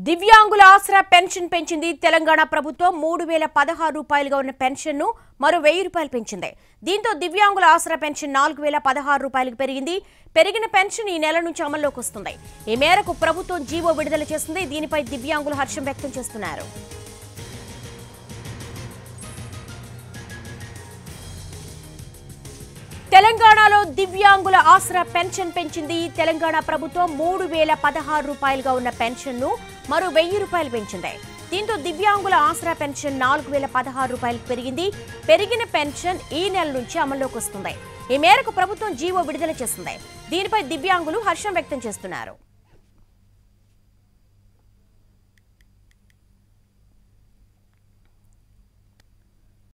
దివ్యాంగుల ఆసరా పెన్షన్ పెంచింది తెలంగాణ ప్రభుత్వం మూడు వేల పదహారు రూపాయలుగా ఉన్న పెన్షన్ ను మరో వెయ్యి రూపాయలు పెంచింది దీంతో దివ్యాంగుల ఆసరా పెన్షన్ నాలుగు వేల పదహారు రూపాయలకు పెరిగింది పెరిగిన పెన్షన్ ఈ నెల నుంచి అమల్లోకి వస్తుంది ఈ మేరకు ప్రభుత్వం జీవో విడుదల చేస్తుంది దీనిపై దివ్యాంగులు హర్షం వ్యక్తం చేస్తున్నారు తెలంగాణలో దివ్యాంగుల ఆసరా పెన్షన్ పెంచింది తెలంగాణ ప్రభుత్వం మూడు వేల పదహారు రూపాయలుగా ఉన్న పెన్షన్ ను మరో వెయ్యి రూపాయలు పెంచింది దీంతో దివ్యాంగుల ఆసరా పెన్షన్ నాలుగు వేల పదహారు రూపాయలకు పెరిగింది పెరిగిన పెన్షన్ ఈ నెల నుంచి అమల్లోకి వస్తుంది ఈ మేరకు ప్రభుత్వం జీవో విడుదల చేస్తుంది దీనిపై దివ్యాంగులు హర్షం వ్యక్తం చేస్తున్నారు